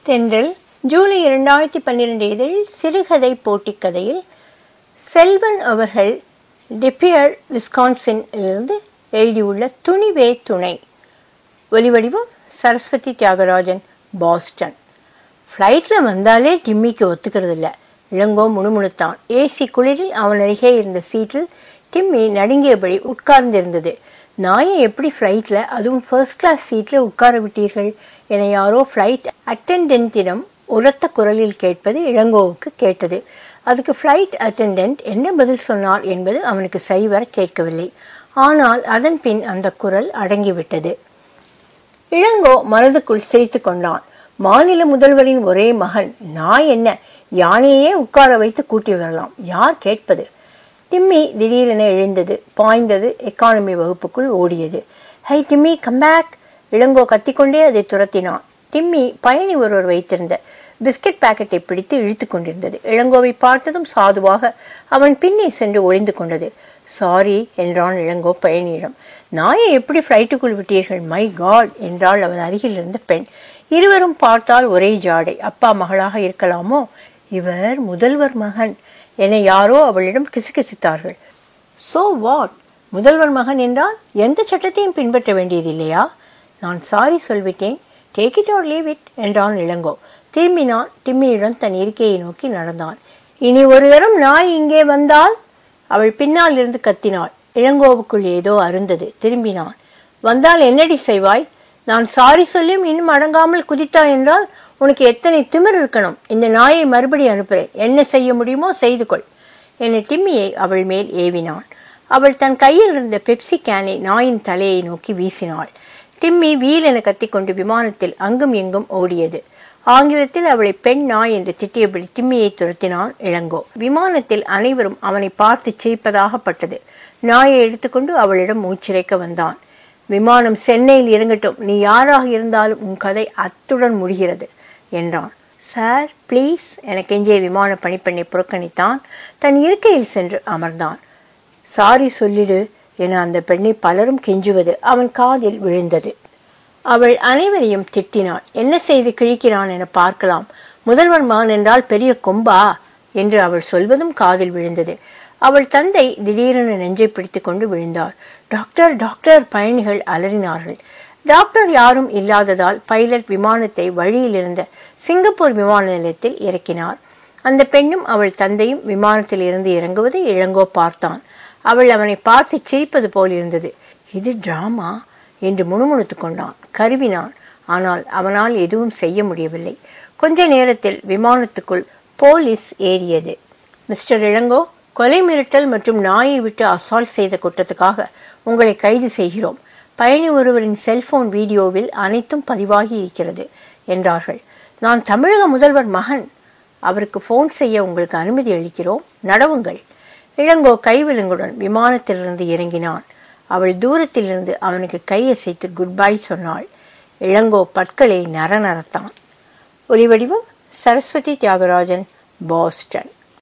தென்றல் ஜூலை இரண்டாயிரத்தி பன்னிரண்டு இதழில் சிறுகதை போட்டிக் கதையில் செல்வன் அவர்கள் டிப்பியர் விஸ்கான்சின் இருந்து எழுதியுள்ள துணிவே துணை ஒலிவடிவம் சரஸ்வதி தியாகராஜன் பாஸ்டன் ஃப்ளைட்ல வந்தாலே டிம்மிக்கு ஒத்துக்கிறது இல்ல இளங்கோ முணுமுணுத்தான் ஏசி குளிரில் அவன் அருகே இருந்த சீட்டில் டிம்மி நடுங்கியபடி உட்கார்ந்திருந்தது நாயை எப்படி ஃப்ளைட்ல அதுவும் ஃபர்ஸ்ட் கிளாஸ் சீட்ல உட்கார விட்டீர்கள் என யாரோ ஃப்ளைட் அட்டெண்டன்ட்டிடம் உரத்த குரலில் கேட்பது இளங்கோவுக்கு கேட்டது அதுக்கு ஃப்ளைட் அட்டெண்டன்ட் என்ன பதில் சொன்னார் என்பது அவனுக்கு சரிவர கேட்கவில்லை ஆனால் அதன் பின் அந்த குரல் அடங்கிவிட்டது இளங்கோ மனதுக்குள் சிரித்துக் கொண்டான் மாநில முதல்வரின் ஒரே மகன் நான் என்ன யானையே உட்கார வைத்து கூட்டி வரலாம் யார் கேட்பது டிம்மி திடீரென எழுந்தது பாய்ந்தது எக்கானமி வகுப்புக்குள் ஓடியது ஹை டிம்மி கம்பேக் இளங்கோ கத்திக்கொண்டே அதை துரத்தினான் டிம்மி பயணி ஒருவர் வைத்திருந்த பிஸ்கட் பாக்கெட்டை பிடித்து இழுத்துக் கொண்டிருந்தது இளங்கோவை பார்த்ததும் சாதுவாக அவன் பின்னே சென்று ஒளிந்து கொண்டது சாரி என்றான் இளங்கோ பயணியிடம் நாயை எப்படி ஃப்ளைட்டுக்குள் விட்டீர்கள் மை காட் என்றாள் அவன் அருகில் இருந்த பெண் இருவரும் பார்த்தால் ஒரே ஜாடை அப்பா மகளாக இருக்கலாமோ இவர் முதல்வர் மகன் என யாரோ அவளிடம் கிசுகிசுத்தார்கள் சோ வாட் முதல்வர் மகன் என்றால் எந்த சட்டத்தையும் பின்பற்ற வேண்டியதில்லையா நான் சாரி சொல்விட்டேன் take it or leave it என்றான் இளங்கோ திரும்பினான் டிம்மியுடன் தன் இருக்கையை நோக்கி நடந்தான் இனி ஒரு தரம் நாய் இங்கே வந்தால் அவள் பின்னால் இருந்து கத்தினாள் இளங்கோவுக்குள் ஏதோ அருந்தது திரும்பினான் வந்தால் என்னடி செய்வாய் நான் சாரி சொல்லியும் இன்னும் அடங்காமல் குதித்தாய் என்றால் உனக்கு எத்தனை திமிர் இருக்கணும் இந்த நாயை மறுபடி அனுப்புறேன் என்ன செய்ய முடியுமோ செய்து கொள் என டிம்மியை அவள் மேல் ஏவினான் அவள் தன் கையில் இருந்த பெப்சி கேனை நாயின் தலையை நோக்கி வீசினாள் டிம்மி வீல் என கத்திக்கொண்டு விமானத்தில் அங்கும் எங்கும் ஓடியது ஆங்கிலத்தில் அவளை பெண் நாய் என்று திட்டியபடி டிம்மியை துரத்தினான் இளங்கோ விமானத்தில் அனைவரும் அவனை பார்த்து சிரிப்பதாகப்பட்டது நாயை எடுத்துக்கொண்டு அவளிடம் மூச்சிறைக்க வந்தான் விமானம் சென்னையில் இறங்கட்டும் நீ யாராக இருந்தாலும் உன் கதை அத்துடன் முடிகிறது என்றான் சார் ப்ளீஸ் என கெஞ்சிய விமான பணிப்பெண்ணை புறக்கணித்தான் தன் இருக்கையில் சென்று அமர்ந்தான் சாரி சொல்லிடு என அந்த பெண்ணை பலரும் கெஞ்சுவது அவன் காதில் விழுந்தது அவள் அனைவரையும் திட்டினாள் என்ன செய்து கிழிக்கிறான் என பார்க்கலாம் முதல்வர் மகன் என்றால் பெரிய கொம்பா என்று அவள் சொல்வதும் காதில் விழுந்தது அவள் தந்தை திடீரென நெஞ்சை பிடித்துக் கொண்டு விழுந்தார் டாக்டர் டாக்டர் பயணிகள் அலறினார்கள் டாக்டர் யாரும் இல்லாததால் பைலட் விமானத்தை வழியில் இருந்த சிங்கப்பூர் விமான நிலையத்தில் இறக்கினார் அந்த பெண்ணும் அவள் தந்தையும் விமானத்தில் இருந்து இறங்குவதை இளங்கோ பார்த்தான் அவள் அவனை பார்த்து சிரிப்பது போல் இருந்தது இது டிராமா என்று முணுமுணுத்துக் கொண்டான் கருவினான் ஆனால் அவனால் எதுவும் செய்ய முடியவில்லை கொஞ்ச நேரத்தில் விமானத்துக்குள் போலீஸ் ஏறியது மிஸ்டர் இளங்கோ கொலை மிரட்டல் மற்றும் நாயை விட்டு அசால்ட் செய்த குற்றத்துக்காக உங்களை கைது செய்கிறோம் பயணி ஒருவரின் செல்போன் வீடியோவில் அனைத்தும் பதிவாகி இருக்கிறது என்றார்கள் நான் தமிழக முதல்வர் மகன் அவருக்கு போன் செய்ய உங்களுக்கு அனுமதி அளிக்கிறோம் நடவுங்கள் இளங்கோ கைவிலங்குடன் விமானத்திலிருந்து இறங்கினான் அவள் தூரத்திலிருந்து அவனுக்கு கையசைத்து குட் பை சொன்னாள் இளங்கோ பற்களை நரநரத்தான் ஒலிவடிவம் சரஸ்வதி தியாகராஜன் பாஸ்டன்